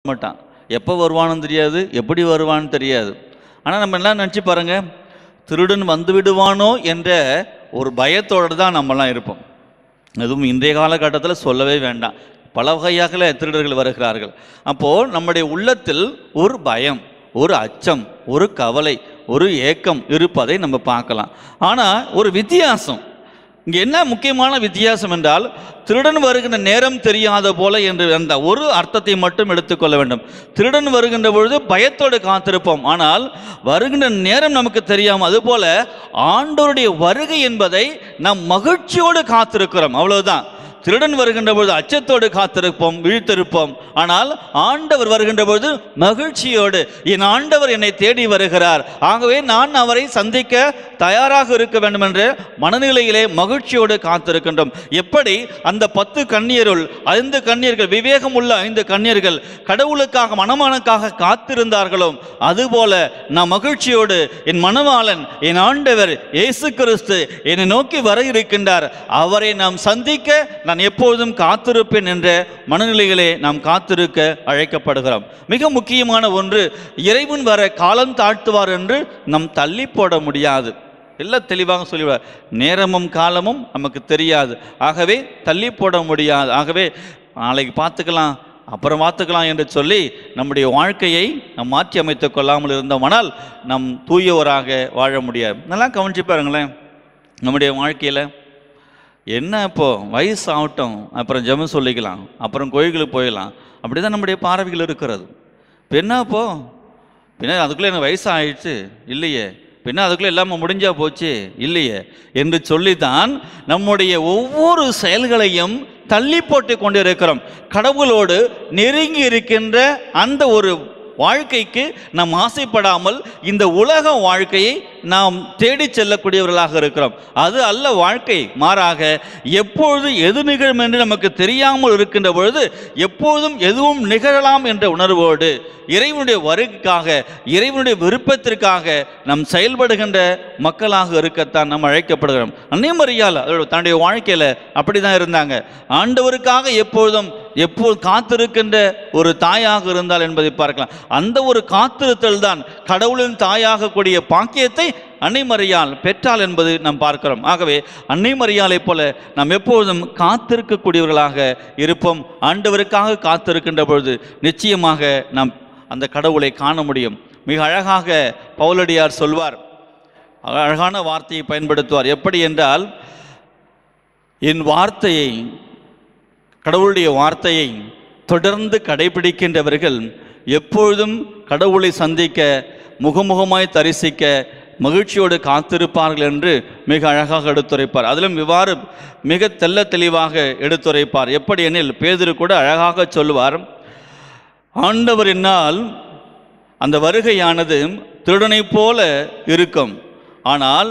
மாட்டான் எப்போ வருவான்னு தெரியாது எப்படி வருவான்னு தெரியாது ஆனால் நம்ம எல்லாம் நினச்சி பாருங்க திருடன் வந்து விடுவானோ என்ற ஒரு பயத்தோடு தான் நம்மலாம் இருப்போம் அதுவும் இன்றைய காலகட்டத்தில் சொல்லவே வேண்டாம் பல வகையாக திருடர்கள் வருகிறார்கள் அப்போது நம்முடைய உள்ளத்தில் ஒரு பயம் ஒரு அச்சம் ஒரு கவலை ஒரு ஏக்கம் இருப்பதை நம்ம பார்க்கலாம் ஆனால் ஒரு வித்தியாசம் இங்கே என்ன முக்கியமான வித்தியாசம் என்றால் திருடன் வருகின்ற நேரம் தெரியாத போல என்று அந்த ஒரு அர்த்தத்தை மட்டும் எடுத்துக்கொள்ள வேண்டும் திருடன் வருகின்ற பொழுது பயத்தோடு காத்திருப்போம் ஆனால் வருகின்ற நேரம் நமக்கு தெரியாமல் அதுபோல ஆண்டவருடைய வருகை என்பதை நாம் மகிழ்ச்சியோடு காத்திருக்கிறோம் அவ்வளவுதான் திருடன் வருகின்ற பொழுது அச்சத்தோடு காத்திருப்போம் விழித்திருப்போம் ஆனால் ஆண்டவர் வருகின்ற பொழுது மகிழ்ச்சியோடு என் ஆண்டவர் என்னை தேடி வருகிறார் ஆகவே நான் அவரை சந்திக்க தயாராக இருக்க வேண்டும் என்ற மனநிலையிலே மகிழ்ச்சியோடு காத்திருக்கின்றோம் எப்படி அந்த பத்து கண்ணியருள் ஐந்து கண்ணியர்கள் விவேகம் உள்ள ஐந்து கண்ணியர்கள் கடவுளுக்காக மணமானுக்காக காத்திருந்தார்களோ அதுபோல நான் மகிழ்ச்சியோடு என் மணவாளன் என் ஆண்டவர் இயேசு கிறிஸ்து என்னை நோக்கி வர இருக்கின்றார் அவரை நாம் சந்திக்க நான் எப்போதும் காத்திருப்பேன் என்ற மனநிலையிலே நாம் காத்திருக்க அழைக்கப்படுகிறோம் மிக முக்கியமான ஒன்று இறைவன் வர காலம் தாழ்த்துவார் என்று நம் தள்ளி போட முடியாது எல்லாம் தெளிவாக சொல்லிடுவார் நேரமும் காலமும் நமக்கு தெரியாது ஆகவே தள்ளி போட முடியாது ஆகவே நாளைக்கு பார்த்துக்கலாம் அப்புறம் பார்த்துக்கலாம் என்று சொல்லி நம்முடைய வாழ்க்கையை நாம் மாற்றி அமைத்துக் கொள்ளாமல் இருந்தோமானால் நம் தூயவராக வாழ முடியாது நல்லா கவனிச்சு பாருங்களேன் நம்முடைய வாழ்க்கையில் என்ன இப்போ வயசு ஆகட்டும் அப்புறம் ஜெபம் சொல்லிக்கலாம் அப்புறம் கோயிலுக்கு போயிடலாம் அப்படி தான் நம்முடைய பார்வைகள் இருக்கிறது இப்போ என்ன இப்போ பின்ன அதுக்குள்ளே எனக்கு வயசு ஆயிடுச்சு இல்லையே பின்ன அதுக்குள்ளே எல்லாமே முடிஞ்சா போச்சு இல்லையே என்று சொல்லித்தான் நம்முடைய ஒவ்வொரு செயல்களையும் தள்ளி போட்டு கொண்டு இருக்கிறோம் கடவுளோடு நெருங்கி இருக்கின்ற அந்த ஒரு வாழ்க்கைக்கு நாம் ஆசைப்படாமல் இந்த உலக வாழ்க்கையை நாம் தேடிச் செல்லக்கூடியவர்களாக இருக்கிறோம் அது அல்ல வாழ்க்கை மாறாக எப்பொழுது எது நிகழும் என்று நமக்கு தெரியாமல் இருக்கின்ற பொழுது எப்பொழுதும் எதுவும் நிகழலாம் என்ற உணர்வோடு இறைவனுடைய வருகைக்காக இறைவனுடைய விருப்பத்திற்காக நாம் செயல்படுகின்ற மக்களாக இருக்கத்தான் நாம் அழைக்கப்படுகிறோம் அன்னைமறியால் அதோட தன்னுடைய வாழ்க்கையில் அப்படி தான் இருந்தாங்க ஆண்டவருக்காக எப்பொழுதும் எப்போது காத்திருக்கின்ற ஒரு தாயாக இருந்தால் என்பதை பார்க்கலாம் அந்த ஒரு காத்திருத்தல் தான் கடவுளின் தாயாக கூடிய பாக்கியத்தை அன்னைமறியால் பெற்றாள் என்பது நாம் பார்க்கிறோம் ஆகவே அன்னைமறியாலைப் போல நாம் எப்பொழுதும் காத்திருக்கக்கூடியவர்களாக இருப்போம் ஆண்டவருக்காக காத்திருக்கின்ற பொழுது நிச்சயமாக நாம் அந்த கடவுளை காண முடியும் மிக அழகாக பவுலடியார் சொல்வார் அழகான வார்த்தையை பயன்படுத்துவார் எப்படி என்றால் என் வார்த்தையை கடவுளுடைய வார்த்தையை தொடர்ந்து கடைபிடிக்கின்றவர்கள் எப்பொழுதும் கடவுளை சந்திக்க முகமுகமாய் தரிசிக்க மகிழ்ச்சியோடு காத்திருப்பார்கள் என்று மிக அழகாக எடுத்துரைப்பார் அதிலும் இவ்வாறு மிக தெள்ள தெளிவாக எடுத்துரைப்பார் எப்படி எனில் பேதிரு கூட அழகாக சொல்லுவார் ஆண்டவர் என்னால் அந்த வருகையானது திருடனைப் போல இருக்கும் ஆனால்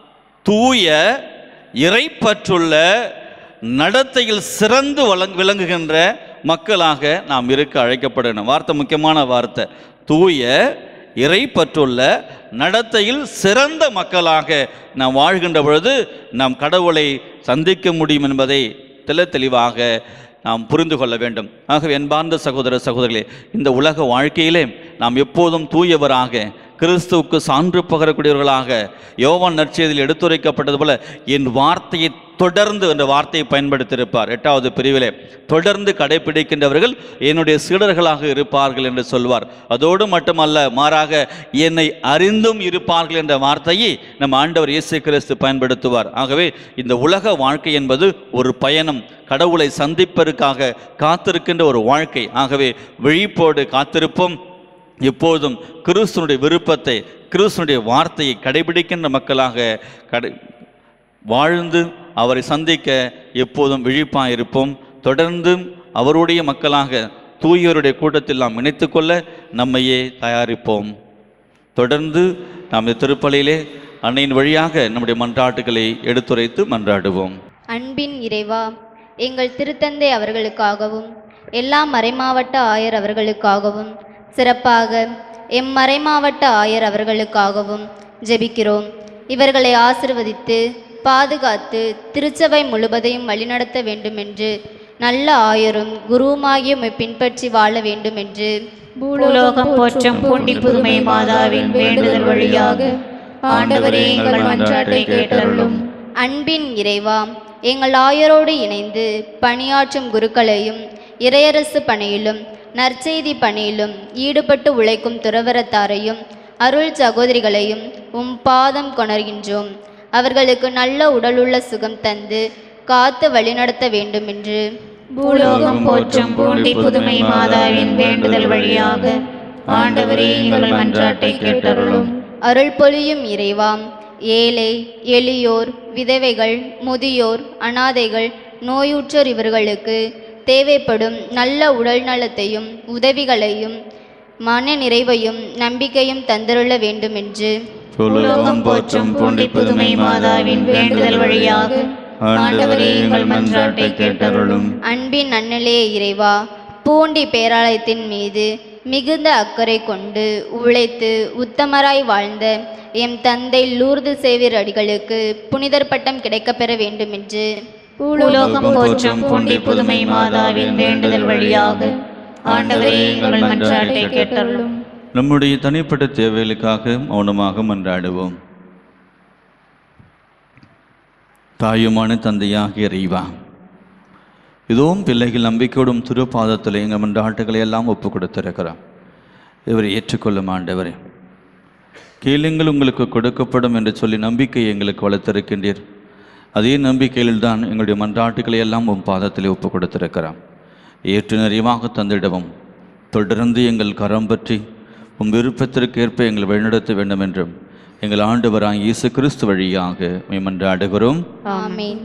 தூய இறைப்பற்றுள்ள நடத்தையில் சிறந்து வழங் விளங்குகின்ற மக்களாக நாம் இருக்க அழைக்கப்படணும் வார்த்தை முக்கியமான வார்த்தை தூய இறைப்பற்றுள்ள நடத்தையில் சிறந்த மக்களாக நாம் வாழ்கின்ற பொழுது நாம் கடவுளை சந்திக்க முடியும் என்பதை தெள்ள தெளிவாக நாம் புரிந்து கொள்ள வேண்டும் ஆகவே என்பார்ந்த சகோதர சகோதரிகளே இந்த உலக வாழ்க்கையிலே நாம் எப்போதும் தூயவராக கிறிஸ்துவுக்கு சான்று பகரக்கூடியவர்களாக யோவான் நற்செய்தியில் எடுத்துரைக்கப்பட்டது போல என் வார்த்தையை தொடர்ந்து என்ற வார்த்தையை பயன்படுத்தியிருப்பார் எட்டாவது பிரிவிலே தொடர்ந்து கடைபிடிக்கின்றவர்கள் என்னுடைய சீடர்களாக இருப்பார்கள் என்று சொல்வார் அதோடு மட்டுமல்ல மாறாக என்னை அறிந்தும் இருப்பார்கள் என்ற வார்த்தையை நம் ஆண்டவர் இயேசு கிறிஸ்து பயன்படுத்துவார் ஆகவே இந்த உலக வாழ்க்கை என்பது ஒரு பயணம் கடவுளை சந்திப்பதற்காக காத்திருக்கின்ற ஒரு வாழ்க்கை ஆகவே விழிப்போடு காத்திருப்போம் எப்போதும் கிறிஸ்துனுடைய விருப்பத்தை கிறிஸ்துனுடைய வார்த்தையை கடைபிடிக்கின்ற மக்களாக கடை வாழ்ந்து அவரை சந்திக்க எப்போதும் விழிப்பாக இருப்போம் தொடர்ந்து அவருடைய மக்களாக தூயவருடைய கூட்டத்தில் நாம் இணைத்துக்கொள்ள நம்மையே தயாரிப்போம் தொடர்ந்து நாம் இந்த திருப்பலியிலே அன்னையின் வழியாக நம்முடைய மன்றாட்டுகளை எடுத்துரைத்து மன்றாடுவோம் அன்பின் இறைவா எங்கள் திருத்தந்தை அவர்களுக்காகவும் எல்லா மறைமாவட்ட ஆயர் அவர்களுக்காகவும் சிறப்பாக எம் மறைமாவட்ட ஆயர் அவர்களுக்காகவும் ஜெபிக்கிறோம் இவர்களை ஆசிர்வதித்து பாதுகாத்து திருச்சபை முழுவதையும் வழிநடத்த வேண்டுமென்று நல்ல ஆயரும் குருவுமாகிய உம்மை பின்பற்றி வாழ வேண்டும் என்று பூலோகம் போற்றும் பூண்டி புதுமை மாதாவின் வேண்டுதல் வழியாக ஆண்டவரே எங்கள் மன்றாட்டை கேட்டருளும் அன்பின் இறைவா எங்கள் ஆயரோடு இணைந்து பணியாற்றும் குருக்களையும் இறையரசு பணியிலும் நற்செய்தி பணியிலும் ஈடுபட்டு உழைக்கும் துறவரத்தாரையும் அருள் சகோதரிகளையும் உம் பாதம் கொணர்கின்றோம் அவர்களுக்கு நல்ல உடலுள்ள சுகம் தந்து காத்து வழிநடத்த வேண்டும் என்று பூலோகம் போற்றும் பூண்டி புதுமை மாதாவின் வேண்டுதல் வழியாக ஆண்டவரே எங்கள் மன்றாட்டை கேட்டருளும் அருள் பொழியும் இறைவாம் ஏழை எளியோர் விதவைகள் முதியோர் அனாதைகள் நோயுற்றோர் இவர்களுக்கு தேவைப்படும் நல்ல உடல் நலத்தையும் உதவிகளையும் மன நிறைவையும் நம்பிக்கையும் தந்தருள வேண்டும் என்று பூலோகம் போற்றும் பூண்டி புதுமை மாதாவின் வேண்டுதல் வழியாக ஆண்டவரே எங்கள் மன்றாட்டை கேட்டருளும் அன்பின் நன்னலே இறைவா பூண்டி பேராலயத்தின் மீது மிகுந்த அக்கறை கொண்டு உழைத்து உத்தமராய் வாழ்ந்த எம் தந்தை லூர்து சேவியர் அடிகளுக்கு புனிதர் பட்டம் கிடைக்கப்பெற வேண்டும் என்று பூலோகம் போற்றும் பூண்டி புதுமை மாதாவின் வேண்டுதல் வழியாக ஆண்டவரே எங்கள் மன்றாட்டை கேட்டருளும் நம்முடைய தனிப்பட்ட தேவைகளுக்காக மௌனமாக மன்றாடுவோம் தாயுமான தந்தையாக இறைவா இதுவும் பிள்ளைகள் நம்பிக்கையோடும் திருப்பாதத்தில் எங்கள் மன்றாட்டுகளை எல்லாம் ஒப்பு கொடுத்திருக்கிறோம் இவரை ஏற்றுக்கொள்ளும் ஆண்டவரே கேளுங்கள் உங்களுக்கு கொடுக்கப்படும் என்று சொல்லி நம்பிக்கை எங்களுக்கு வளர்த்திருக்கின்றீர் அதே நம்பிக்கையில் தான் எங்களுடைய மன்றாட்டுகளை எல்லாம் உம் பாதத்திலே ஒப்பு கொடுத்திருக்கிறோம் ஏற்று நிறைவாக தந்திடவும் தொடர்ந்து எங்கள் கரம் பற்றி உம் விருப்பத்திற்கு ஏற்ப எங்களை வழிநடத்த வேண்டும் என்றும் எங்கள் ஆண்டவராய் இயேசு கிறிஸ்து வழியாக மேமன்றாடுகிறோம் ஆமீன்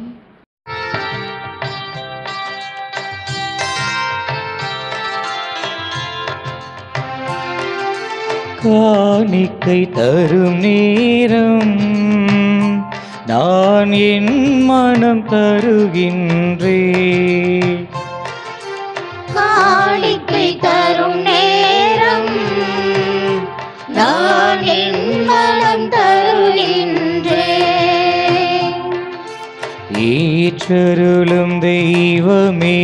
காணிக்கை தரும் நேரம் நான் என் மனம் தருகின்றே காணிக்கை தரும் நேரம் நான் என் மனம் தருகின்றேன் ஏற்றருளும் தெய்வமே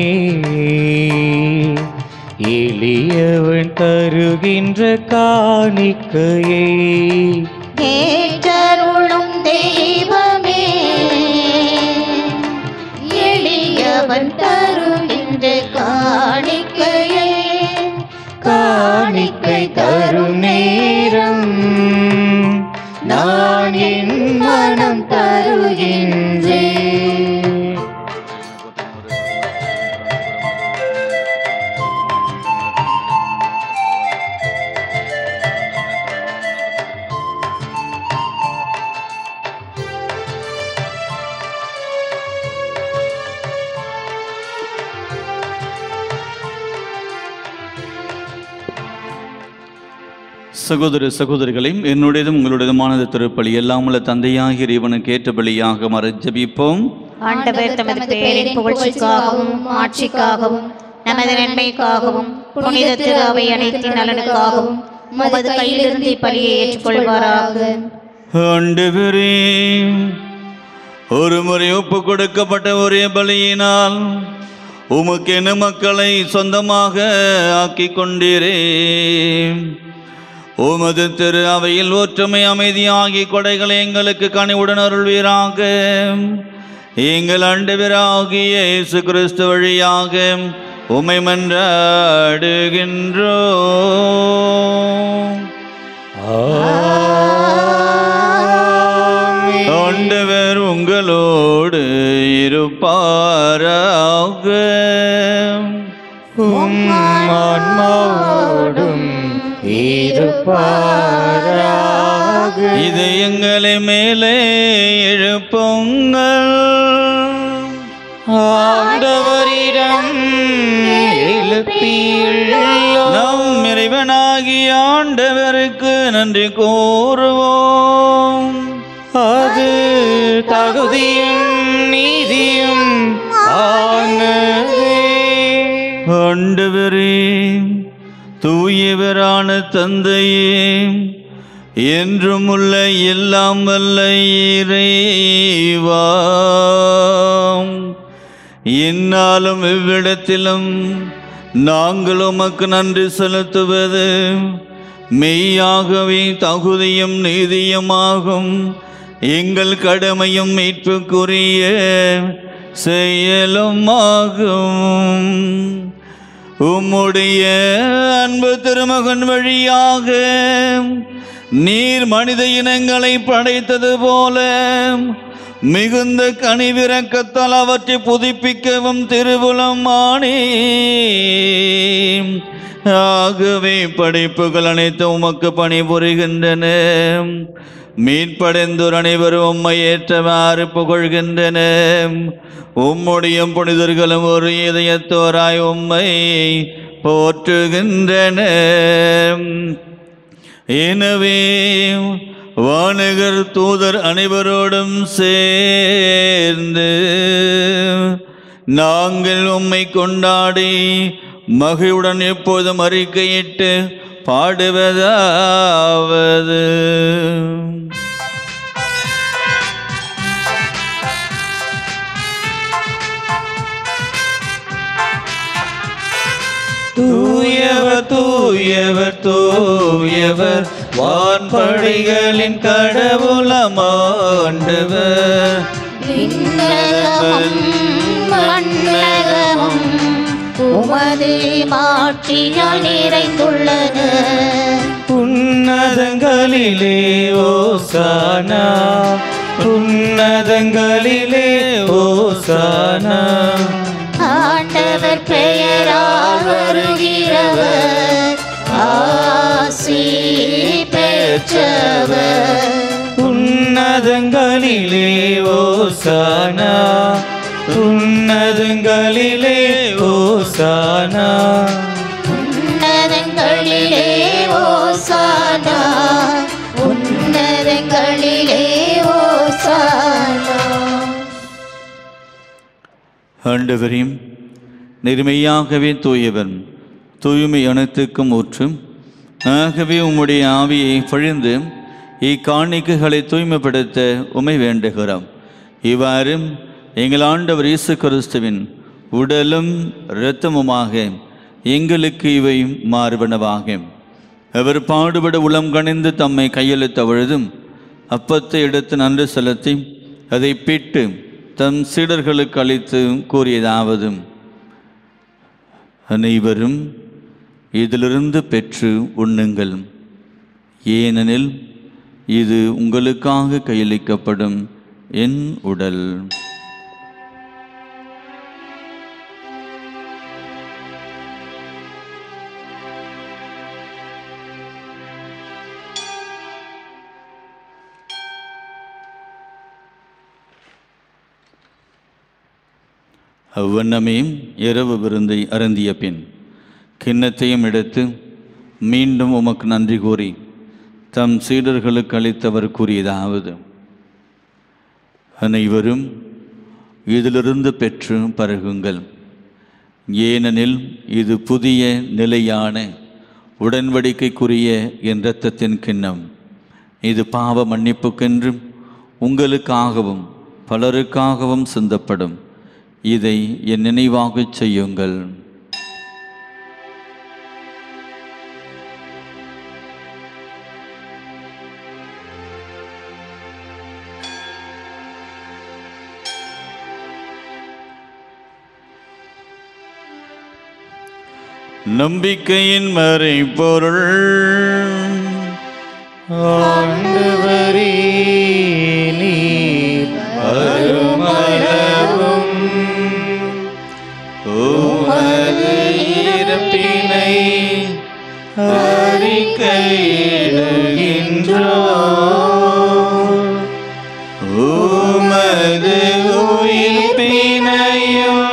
எளியவன் தருகின்ற காணிக்கையை ஏற்றருளும் தெய்வமே எளியவன் தருகின்ற காணிக்கையே காணிக்கை தரும் நேரம் நான் என் மனம் தருகின்றேன் சகோதர சகோதரிகளையும் என்னுடையதும் உங்களுடையதுமானது திருப்பலி எல்லாம் உள்ள தந்தையாகிய இறைவனுக்கு ஏற்ற பலியாக மற ஜெபிப்போம் ஆண்டவர் தமது பெயரின் புகழ்ச்சிக்காகவும் ஆட்சிக்காகவும் நமது நன்மைக்காகவும் புனித திரு அவை அனைத்தின் நலனுக்காகவும் உமது கையிலிருந்து இப்பலியை ஏற்றுக்கொள்வாராக ஆண்டவரே ஒரு முறை ஒப்பு கொடுக்கப்பட்ட ஒரே பலியினால் உமக்கென மக்களை சொந்தமாக ஆக்கிக் கொண்டீரே உமது திரு அவையில் ஒற்றுமை அமைதியாகி கொடைகளை எங்களுக்கு கனிவுடன் அருள்வீராக எங்கள் ஆண்டவராகிய இயேசு கிறிஸ்து வழியாக உமை மன்றாடுகின்றோம் ஆண்டவர் உங்களோடு இருப்பாராக உம் ஆன்மாவோடும் இருப்பாராக இது எங்களை மேலே எழுப்புங்கள் ஆண்டவரிடம் எழுப்பியுள்ளோம் நம் இறைவனாகிய ஆண்டவருக்கு நன்றி கூறுவோம் அது தகுதியும் நீதியும் ஆனதே ஆண்டவரே தூயவரான தந்தையே என்றும் உள்ள எல்லாம் வல்ல இறைவா என் என்னாலும் இவ்விடத்திலும் நாங்கள் உமக்கு நன்றி செலுத்துவது மெய்யாகவே தகுதியும் நீதியுமாகும் எங்கள் கடமையும் மீட்புக்குரிய செயலும் ஆகும் உம்முடைய அன்பு திருமகன் வழியாக நீர் மனித இனங்களை படைத்தது போல மிகுந்த கனிவிறக்கத்தால் அவற்றை புதுப்பிக்கவும் திருவுளம் ஆனே ஆகவே படைப்புகள் அனைத்தும் உமக்கு பணிபுரிகின்றன மீட்படைந்தோர் அனைவரும் உம்மை ஏற்றவாறு புகழ்கின்றன உம்முடைய புனிதர்களும் ஒரு இதயத்தோராய் உம்மை போற்றுகின்றன எனவே வானகர் தூதர் அனைவரோடும் சேர்ந்து நாங்கள் உம்மை கொண்டாடி மகிழ்வுடன் எப்போதும் அறிக்கையிட்டு பாடுவதாவது தூயவர் தூயவர் தூயவர் வான்படைகளின் கடவுளமாண்டவர் விண்ணகமும் மண்ணகமும் உமது மாட்சியால் நிறைந்துள்ளன உன்னதங்களிலே ஓசானா உன்னதங்களிலே ஓசானா ஆண்டவர் பெயரால் வருகிறவர் ஆசி பெற்றவர் உன்னதங்களிலே ஓசானா உன்னதங்களிலே ஓசானா உன்னதங்களிலே ஓசானா உன்னதங்களிலே ஓசானா ஆண்டவரையும் நெருமையாகவே தூயவன் தூய்மை அனைத்துக்கும் ஊற்றும் ஆகவே உம்முடைய ஆவியை பொழிந்து இக்காணிக்கைகளை தூய்மைப்படுத்த உமை வேண்டுகிறோம் இவ்வாறு எங்கள் ஆண்டவர் இயேசு கிறிஸ்துவின் உடலும் இரத்தமுமாக எங்களுக்கு இவை மாறுபனவாக அவர் பாடுபட உளம் கணிந்து தம்மை கையெழுத்த பொழுதும் அப்பத்தை எடுத்து நன்றி செலுத்தி அதை பிட்டு தம் சீடர்களுக்கு அளித்து கூறியதாவது அனைவரும் இதிலிருந்து பெற்று உண்ணுங்கள் ஏனெனில் இது உங்களுக்காக கையளிக்கப்படும் என் உடல் அவ்வண்ணமே இரவு விருந்தை அருந்திய பின் கிண்ணத்தையும் எடுத்து மீண்டும் உமக்கு நன்றி கூறி தம் சீடர்களுக்கு அளித்தவர் கூறியதாவது அனைவரும் இதிலிருந்து பெற்று பருகுங்கள் ஏனெனில் இது புதிய நிலையான உடன்படிக்கைக்குரிய என் இரத்தத்தின் கிண்ணம் இது பாவ மன்னிப்புக்கென்றும் உங்களுக்காகவும் பலருக்காகவும் சிந்தப்படும் இதை என் நினைவாகச் செய்யுங்கள் நம்பிக்கையின் மறைபொருள் ஆண்டவரே நீர் அருமளவும் உமது இறப்பினை அறிக்கையிடுகின்றோம் உமது உயிர்ப்பினையும்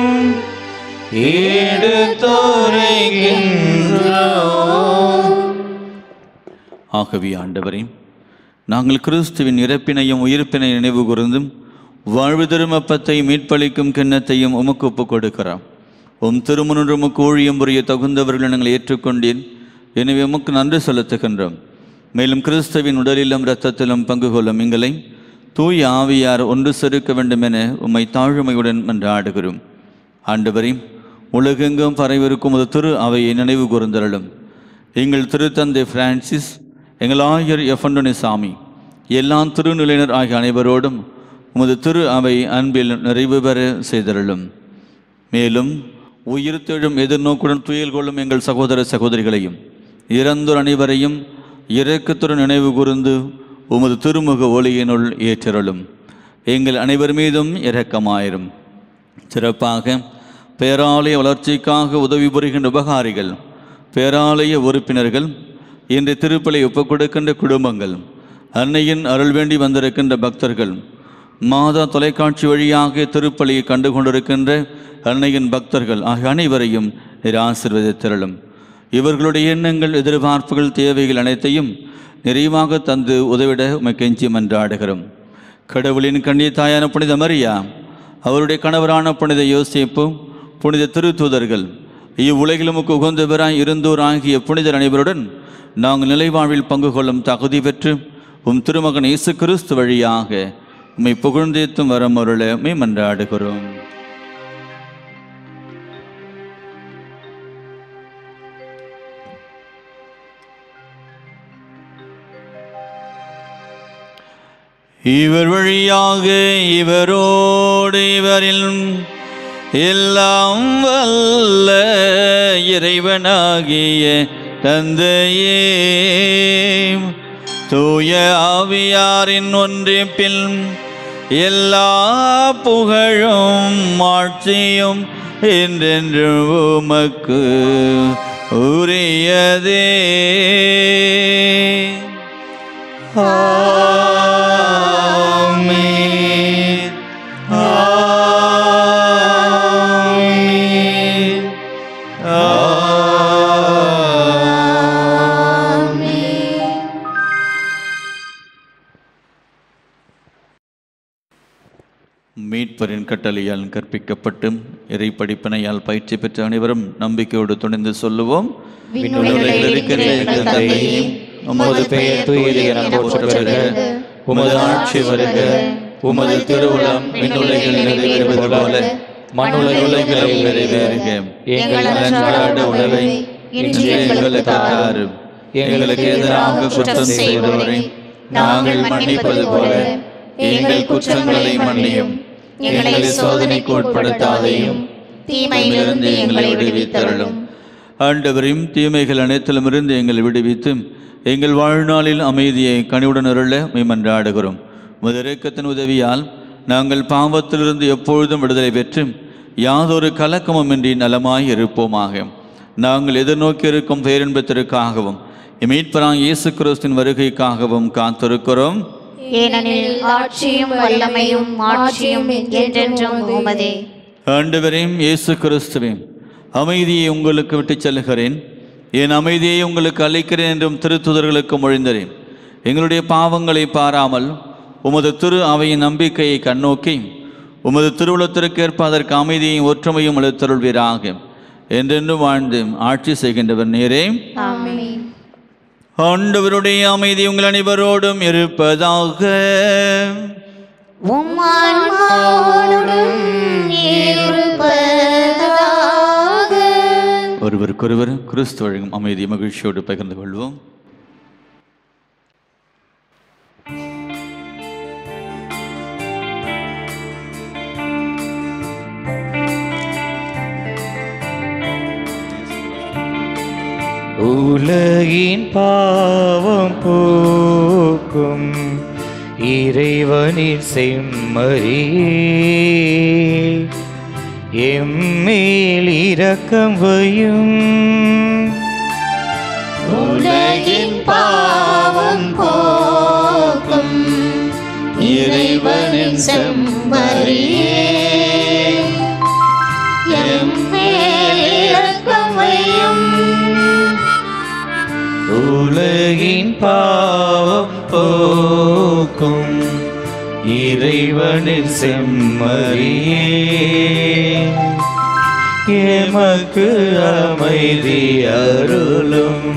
எடுத்துரைக்கின்றோம் ஆகவே ஆண்டவரே நாங்கள் கிறிஸ்துவின் இறப்பினையும் உயிர்ப்பினை நினைவு கூர்ந்தும் வாழ்வு திருமப்பத்தை மீட்பளிக்கும் கிண்ணத்தையும் உமக்கு ஒப்புக் கொடுக்கிறோம் உம் திருமணம் உமக்கு ஊழியம் புரிய தகுந்தவர்கள் நாங்கள் ஏற்றுக்கொண்டேன் எனவே உமக்கு நன்றி செலுத்துகின்றோம் மேலும் கிறிஸ்துவின் உடலிலும் இரத்தத்திலும் பங்கு கொள்ளும் எங்களை தூய ஆவியார் ஒன்று செருக்க வேண்டும் என உம்மை தாழ்மையுடன் மன்றாடுகிறோம் ஆண்டவரே உலகெங்கும் பரவிருக்கும் ஒரு திரு அவையை நினைவு கூர்ந்தருளும் எங்கள் திருத்தந்தை பிரான்சிஸ் எங்கள் ஆயர் எஃபண்டனி சாமி எல்லா திருநிலையினர் ஆகிய அனைவரோடும் உமது திரு அவை அன்பில் நிறைவு பெற செய்தருளும் மேலும் உயிர் தெழும் எதிர்நோக்குடன் துயில் கொள்ளும் எங்கள் சகோதர சகோதரிகளையும் இறந்தோர் அனைவரையும் இரக்கத்துடன் நினைவு கூர்ந்து உமது திருமுக ஒளியினுள் ஏற்றருளும் எங்கள் அனைவர் மீதும் இரக்கமாயிரும் சிறப்பாக பேராலய வளர்ச்சிக்காக உதவி புரிகின்ற உபகாரிகள் பேராலய உறுப்பினர்கள் இன்று திருப்பலை ஒப்புக் கொடுக்கின்ற குடும்பங்கள் அன்னையின் அருள் வேண்டி வந்திருக்கின்ற பக்தர்கள் மாதா தொலைக்காட்சி வழியாக திருப்பலியை கண்டு கொண்டிருக்கின்ற அன்னையின் பக்தர்கள் ஆகிய அனைவரையும் நீர் ஆசீர்வதித்திரளும் இவர்களுடைய எண்ணங்கள் எதிர்பார்ப்புகள் தேவைகள் அனைத்தையும் நிறைவாக தந்து உதவிட உமை கெஞ்சி மன்றாடுகிறோம் கடவுளின் கண்ணி தாயான புனித மரியா அவருடைய கணவரான புனித யோசிப்பு புனித திருத்தூதர்கள் இவ்வுலகிலுமுக்கு உகந்தவராய் இருந்தோர் ஆகிய புனிதர் அனைவருடன் நாங்கள் நிலைவாழ்வில் பங்கு கொள்ளும் தகுதி பெற்று உம் திருமகன் இயேசு கிறிஸ்து வழியாக உம்மை புகழ்ந்தேத்தும் வரம் அருள உம்மை மன்றாடுகிறோம் இவர் வழியாக இவரோடு இவரில் எல்லாம் வல்ல இறைவனாகிய தந்தையே தூய ஆவியாரின் ஒன்றிப்பில் எல்லா புகழும் ஆட்சியும் என்றென்று உமக்கு உரியதே ஆமென். ஆமென். மீட்பரின் கட்டளையால் கற்பிக்கப்பட்டு இறை படிப்பினையால் பயிற்சி பெற்ற அனைவரும் நம்பிக்கையோடு துணிந்து சொல்லுவோம் விண்ணுலகில் இருக்கிற எங்கள் தந்தையே, உமது பெயர் தூயது என போற்றப் பெறுக உமது ஆட்சி வருக உமது திருவுளம் விண்ணுலகில் நிறைவேறுவது போல மண்ணுலகில் நிறைவேறுக எங்கள் அன்றாட உணவை இன்று எங்களுக்கு தாரும் எங்களுக்கு எதிராக குற்றம் செய்தோரை நாங்கள் மன்னிப்பது போல எங்கள் குற்றங்களை மன்னியும் எங்களை சோதனைக்கு உட்படுத்தாதையும் தீமையிலிருந்து எங்களை விடுவித்தருளும் ஆண்டவரையும் தீமைகள் அனைத்திலுமிருந்து எங்களை விடுவித்து எங்கள் வாழ்நாளில் அமைதியை கனிவுடன் அருள மேமன்றாடுகிறோம் முதலிறக்கத்தின் உதவியால் நாங்கள் பாவத்திலிருந்து எப்பொழுதும் விடுதலை பெற்று யாதொரு கலக்கமுமின்றி நலமாய் இருப்போமாக நாங்கள் எதிர்நோக்கி இருக்கும் பேரின்பத்திற்காகவும் மீட்பராங் இயேசு கிறிஸ்தின் வருகைக்காகவும் காத்திருக்கிறோம் ஏனெனில் ஆட்சியும் வல்லமையும் ஆட்சியும் என்றென்றும் உமதே ஆண்டவரையும் இயேசு கிறிஸ்துவையும் அமைதியை உங்களுக்கு விட்டுச் செல்கிறேன் என் அமைதியை உங்களுக்கு அளிக்கிறேன் என்றும் திருத்துதர்களுக்கு மொழிந்தரேன் எங்களுடைய பாவங்களை பாராமல் உமது திரு அவையின் நம்பிக்கையை கண்ணோக்கி உமது திருவுளத்திற்கேற்ப அதற்கு அமைதியையும் ஒற்றுமையும் அளித்தருள்வீராக என்றென்றும் வாழ்ந்து ஆட்சி செய்கின்றவர் நேரே ஆமென் ஆண்டவருடைய அமைதி உங்கள் அனைவரோடும் இருப்பதாக உம் ஆன்மாவோடும் இருப்பதாக ஒருவருக்கொருவர் கிறிஸ்து வழங்கும் அமைதி மகிழ்ச்சியோடு பகிர்ந்து கொள்வோம் உலகின் பாவம் போக்கும் இறைவனின் செம்மறியே எம்மேல் இரக்கம் வையும் உலகின் பாவம் போக்கும் இறைவனின் செம்மறியே எம்மேல் இரக்கம் வையும் உலகின் பாவம் போக்கும் இறைவனின் செம்மறியே எமக்கு அமைதி அருளும்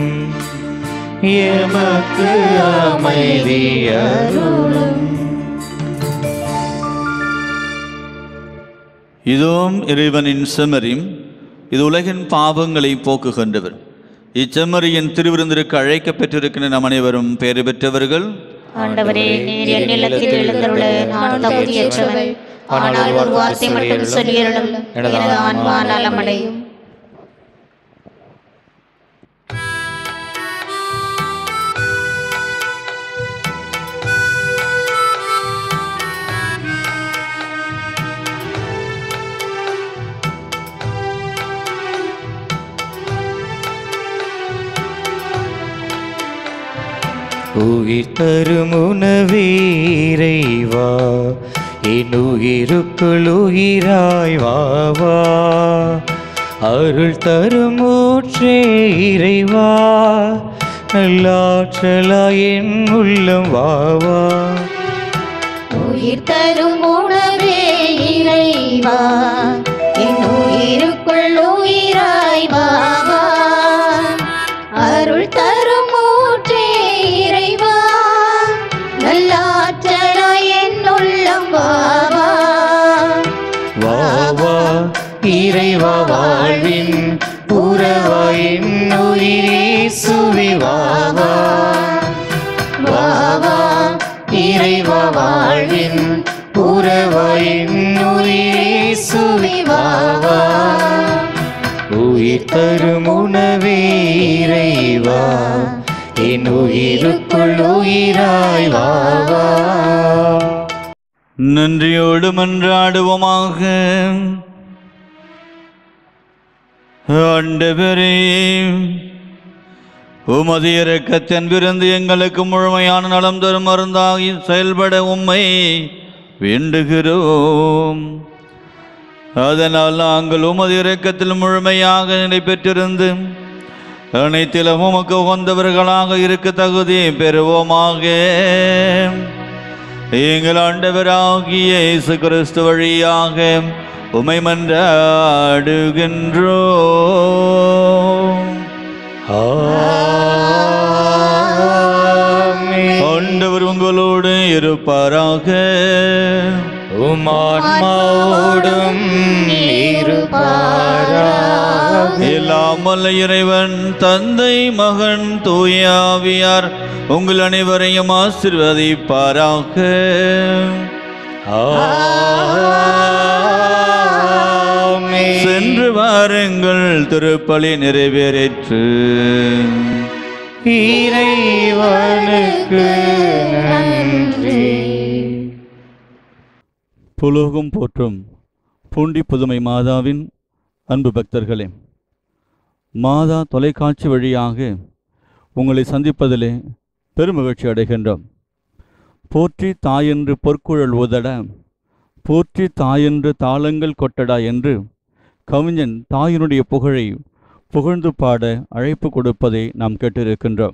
எமக்கு அமைதி அருளும் இதுவும் இறைவனின் செம்மறி இது உலகின் பாவங்களை போக்குகின்றவர் இச்செம்மறியின் திருவிருந்திற்கு அழைக்கப் பெற்றிருக்கின்ற நம் அனைவரும் பேறு பெற்றவர்கள் ஆண்டவரே நீர் என் நிலத்தில் எழுந்தருள நான் தகுதியற்றவள் ஆனால் ஒரு வார்த்தை மட்டும் சொல்லியருளும் எனது ஆன்மா நலமடையும் உயிர் தரும் உணவீரைவா என் உயிருக்குள் உயிராய் வா வா அருள் தரும் ஊற்றே இறைவா நல்லாற்றலாய் என் உள்ளம் வா வா உயிர் தரும் உணவே இறைவா என் உயிருக்குள் உயிராய் வாவா அருள் தரும் ஊற்றே இறைவா நல்லாற்றலாய் என் உள்ளம் வாவா வா வா இறைவா வாழ்வின் உறவாயின் உயிரே சுவி வா வா வா வா இறைவா வாழ்வின் உறவாயின் உயிரே சுவி வா வா உயிர் தரும் உணவே இறைவா என் உயிருக்குள் உயிராய் வா வா நன்றியோடு மன்றாடுவோமாக ஆண்டவரே உமது இரக்கத்தின் விருந்து எங்களுக்கு முழுமையான நலம் தரும் மருந்தாகி செயல்பட உம்மை வேண்டுகிறோம் அதனால் நாங்கள் உமது இரக்கத்தில் முழுமையாக நிலை பெற்றிருந்து அனைத்திலும் உமக்கு உகந்தவர்களாக இருக்க தகுதி பெறுவோமாக எங்கள் ஆண்டவராகிய இயேசு கிறிஸ்து வழியாக உமை மன்றாடுகின்றோம் ஆமென். ஆண்டவர் உங்களோடு இருப்பாராக உமான்மாவோடும் இருப்பாராக எல்லாம் வல்ல இறைவன் தந்தை மகன் தூயாவியார் உங்கள் அனைவரையும் ஆசிர்வதிப்பாராக ஆமென். சென்று வாருங்கள் திருப்பலி நிறைவேறிற்று இறைவனுக்கு நன்றி புலோகம் போற்றும் பூண்டி புதுமை மாதாவின் அன்பு பக்தர்களே மாதா தொலைக்காட்சி வழியாக உங்களை சந்திப்பதிலே பெருமகிழ்ச்சி அடைகின்றோம் போற்றி தாயென்று பொற்குழல் ஊதட போற்றி தாயென்று தாளங்கள் கொட்டடா என்று கவிஞன் தாயினுடைய புகழை புகழ்ந்து பாட அழைப்பு கொடுப்பதை நாம் கேட்டிருக்கின்றோம்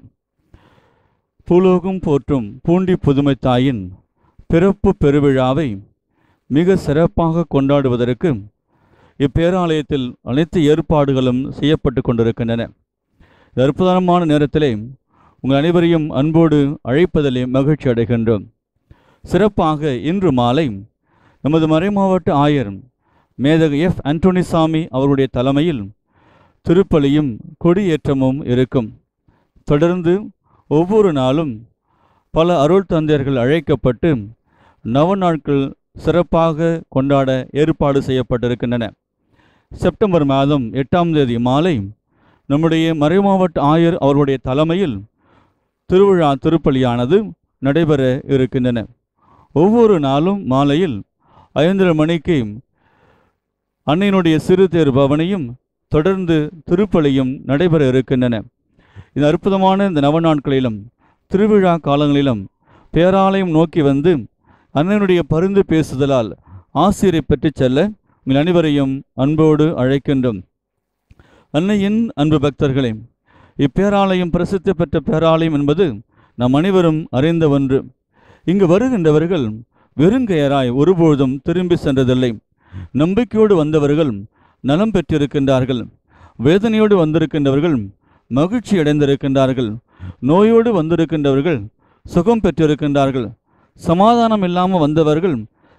பூலோகம் போற்றும் பூண்டி புதுமை தாயின் பிறப்பு பெருவிழாவை மிக சிறப்பாக கொண்டாடுவதற்கு இப்பேராலயத்தில் அனைத்து ஏற்பாடுகளும் செய்யப்பட்டு கொண்டிருக்கின்றன இந்த அற்புதமான நேரத்திலே உங்கள் அனைவரையும் அன்போடு அழைப்பதிலே மகிழ்ச்சி அடைகின்றோம் சிறப்பாக இன்று மாலை நமது மறைமாவட்ட ஆயர் மேதக எஃப் அண்டோனிசாமி அவருடைய தலைமையில் திருப்பலியும் கொடியேற்றமும் இருக்கும் தொடர்ந்து ஒவ்வொரு நாளும் பல அருள் தந்தையர்கள் அழைக்கப்பட்டு நவ நாட்கள் சிறப்பாக கொண்டாட ஏற்பாடு செய்யப்பட்டிருக்கின்றன செப்டம்பர் மாதம் எட்டாம் தேதி மாலை நம்முடைய மறைமாவட்ட ஆயர் அவருடைய தலைமையில் திருவிழா திருப்பலியானது நடைபெற இருக்கின்றன ஒவ்வொரு நாளும் மாலையில் ஐந்தரை மணிக்கு அன்னையினுடைய சிறு தேர் பவனியும் தொடர்ந்து திருப்பலியும் நடைபெற இருக்கின்றன இந்த அற்புதமான இந்த நவநாட்களிலும் திருவிழா காலங்களிலும் பேராலயம் நோக்கி வந்து அண்ணனுடைய பரிந்து பேசுதலால் ஆசிரியரை பெற்றுச் செல்ல உங்கள் அனைவரையும் அன்போடு அழைக்கின்றோம் அன்னையின் அன்பு பக்தர்களே இப்பேராலயம் பிரசித்தி பெற்ற பேராலயம் என்பது நம் அனைவரும் அறிந்த ஒன்று இங்கு வருகின்றவர்கள் வெறுங்கையராய் ஒருபொழுதும் திரும்பி சென்றதில்லை நம்பிக்கையோடு வந்தவர்கள் நலம் பெற்றிருக்கின்றார்கள் வேதனையோடு வந்திருக்கின்றவர்கள் மகிழ்ச்சி அடைந்திருக்கின்றார்கள் நோயோடு வந்திருக்கின்றவர்கள் சுகம் பெற்றிருக்கின்றார்கள் சமாதானம் இல்லாமல் வந்தவர்கள்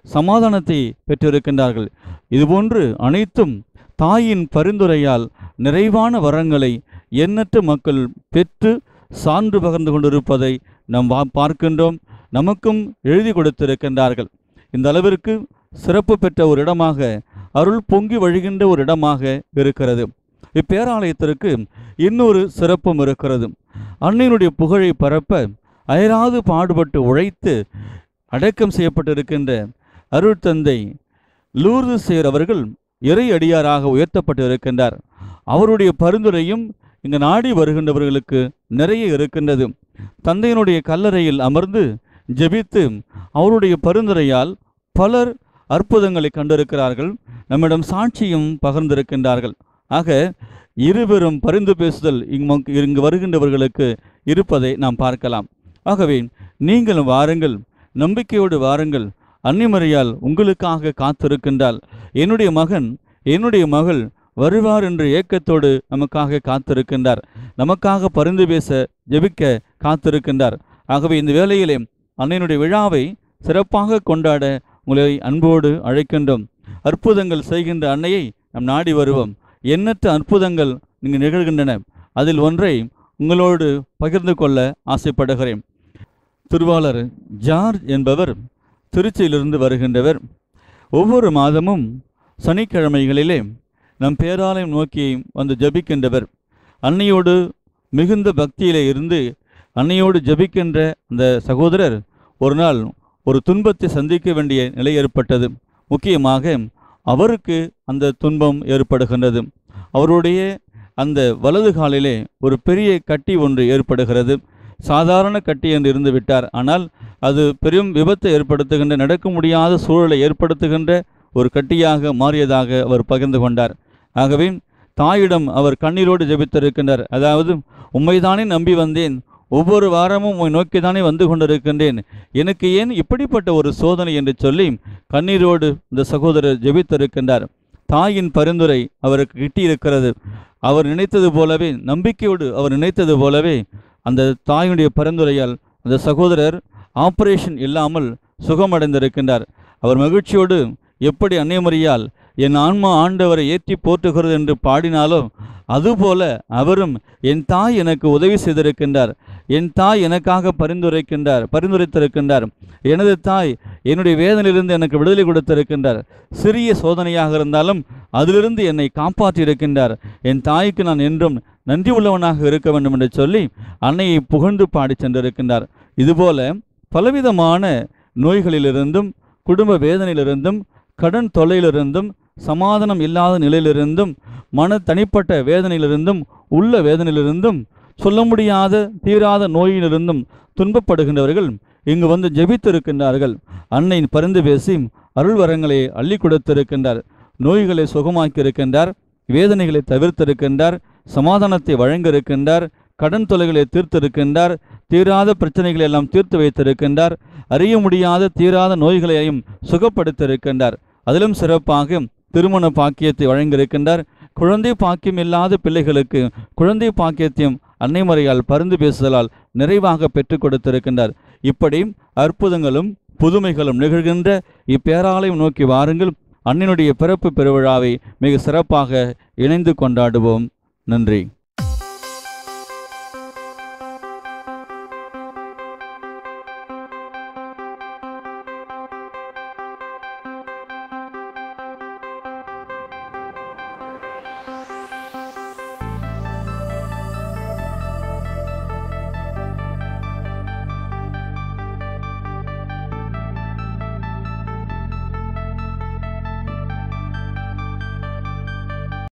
சமாதானத்தை பெற்றிருக்கின்றார்கள் இதுபோன்று அனைத்தும் தாயின் பரிந்துரையால் நிறைவான வரங்களை எண்ணற்ற மக்கள் பெற்று சான்று பகிர்ந்து கொண்டிருப்பதை நாம் வா- பார்க்கின்றோம் நமக்கும் எழுதி கொடுத்திருக்கின்றார்கள் இந்த அளவிற்கு சிறப்பு பெற்ற ஒரு இடமாக அருள் பொங்கி வழிகின்ற ஒரு இடமாக இருக்கிறது இப்பேராலயத்திற்கு இன்னொரு சிறப்பும் இருக்கிறது அன்னையினுடைய புகழை பரப்ப அயராது பாடுபட்டு உழைத்து அடக்கம் செய்யப்பட்டிருக்கின்ற அருள் தந்தை லூர்து சேர் அவர்கள் இறை அடியாராக உயர்த்தப்பட்டு இருக்கின்றார் அவருடைய பரிந்துரையும் இங்கு நாடி வருகின்றவர்களுக்கு நிறைய இருக்கின்றது தந்தையினுடைய கல்லறையில் அமர்ந்து ஜெபித்து அவருடைய பரிந்துரையால் பலர் அற்புதங்களை கண்டிருக்கிறார்கள் நம்மிடம் சாட்சியும் பகிர்ந்திருக்கின்றார்கள் ஆக இருவரும் பரிந்து பேசுதல் இங்கு இங்கு வருகின்றவர்களுக்கு இருப்பதை நாம் பார்க்கலாம் ஆகவே நீங்களும் வாருங்கள் நம்பிக்கையோடு வாருங்கள் அன்னிமறையால் உங்களுக்காக காத்திருக்கின்றால் என்னுடைய மகன் என்னுடைய மகள் வருவார் என்ற ஏக்கத்தோடு நமக்காக காத்திருக்கின்றார் நமக்காக பரிந்து பேச ஜெபிக்க காத்திருக்கின்றார் ஆகவே இந்த வேளையிலே அன்னையினுடைய விழாவை சிறப்பாக கொண்டாட உங்களை அன்போடு அழைக்கின்றோம் அற்புதங்கள் செய்கின்ற அன்னையை நாம் நாடி வருவோம் எண்ணற்ற அற்புதங்கள் இங்கு நிகழ்கின்றன அதில் ஒன்றை உங்களோடு பகிர்ந்து கொள்ள ஆசைப்படுகிறேன் திருவாளர் ஜார்ஜ் என்பவர் திருச்சியிலிருந்து வருகின்றவர் ஒவ்வொரு மாதமும் சனிக்கிழமைகளிலே நம் பேராலயம் நோக்கி வந்து ஜபிக்கின்றவர் அன்னையோடு மிகுந்த பக்தியிலே இருந்து அன்னையோடு ஜபிக்கின்ற அந்த சகோதரர் ஒரு நாள் ஒரு துன்பத்தை சந்திக்க வேண்டிய நிலை ஏற்பட்டது முக்கியமாக அவருக்கு அந்த துன்பம் ஏற்படுகின்றது அவருடைய அந்த வலது காலிலே ஒரு பெரிய கட்டி ஒன்று ஏற்படுகிறது சாதாரண கட்டி என்று இருந்து விட்டார் ஆனால் அது பெரும் விபத்தை ஏற்படுத்துகின்ற நடக்க முடியாத சூழலை ஏற்படுத்துகின்ற ஒரு கட்டியாக மாறியதாக அவர் பகிர்ந்து கொண்டார் ஆகவே தாயிடம் அவர் கண்ணீரோடு ஜெபித்திருக்கின்றார் அதாவது உம்மைதானே நம்பி வந்தேன் ஒவ்வொரு வாரமும் உம்மை நோக்கித்தானே வந்து கொண்டிருக்கின்றேன் எனக்கு ஏன் இப்படிப்பட்ட ஒரு சோதனை என்று சொல்லி கண்ணீரோடு இந்த சகோதரர் ஜெபித்திருக்கின்றார் தாயின் பரிந்துரை அவருக்கு கிட்டியிருக்கிறது அவர் நினைத்தது போலவே நம்பிக்கையோடு அவர் நினைத்தது போலவே அந்த தாயினுடைய பரிந்துரையால் அந்த சகோதரர் ஆபரேஷன் இல்லாமல் சுகமடைந்திருக்கின்றார் அவர் மகிழ்ச்சியோடு எப்படி அன்னைமறியால் என் ஆன்மா ஆண்டவரை ஏற்றி போற்றுகிறது என்று பாடினாலோ அதுபோல அவரும் என் தாய் எனக்கு உதவி செய்திருக்கின்றார் என் தாய் எனக்காக பரிந்துரைக்கின்றார் பரிந்துரைத்திருக்கின்றார் எனது தாய் என்னுடைய வேதனையிலிருந்து எனக்கு விடுதலை கொடுத்திருக்கின்றார் சிறிய சோதனையாக இருந்தாலும் அதிலிருந்து என்னை காப்பாற்றியிருக்கின்றார் என் தாய்க்கு நான் என்றும் நன்றி உள்ளவனாக இருக்க வேண்டும் என்று சொல்லி அன்னையை புகழ்ந்து பாடி சென்றிருக்கின்றார் இதுபோல பலவிதமான நோய்களிலிருந்தும் குடும்ப வேதனையிலிருந்தும் கடன் தொல்லையிலிருந்தும் சமாதானம் இல்லாத நிலையிலிருந்தும் மன தனிப்பட்ட வேதனையிலிருந்தும் உள்ள வேதனையிலிருந்தும் சொல்ல முடியாத தீராத நோயிலிருந்தும் துன்பப்படுகின்றவர்கள் இங்கு வந்து ஜெபித்திருக்கின்றார்கள் அன்னை பரிந்து பேசி அருள் வரங்களை அள்ளி கொடுத்திருக்கின்றார் நோய்களை சுகமாக்கியிருக்கின்றார் வேதனைகளை தவிர்த்திருக்கின்றார் சமாதானத்தை வழங்கியிருக்கின்றார் கடன் தொலைகளை தீர்த்திருக்கின்றார் தீராத பிரச்சனைகளை எல்லாம் தீர்த்து வைத்திருக்கின்றார் அறிய முடியாத தீராத நோய்களையும் சுகப்படுத்தியிருக்கின்றார் அதிலும் சிறப்பாக திருமண பாக்கியத்தை வழங்கியிருக்கின்றார் குழந்தை பாக்கியம் இல்லாத பிள்ளைகளுக்கு குழந்தை பாக்கியத்தையும் அன்னைமறையால் பருந்து பேசுதலால் நிறைவாக பெற்றுக் கொடுத்திருக்கின்றார் இப்படி அற்புதங்களும் புதுமைகளும் நிகழ்கின்ற இப்பேராலயம் நோக்கி வாருங்கள் அன்னினுடைய பிறப்பு பெருவிழாவை மிக சிறப்பாக இணைந்து கொண்டாடுவோம் நன்றி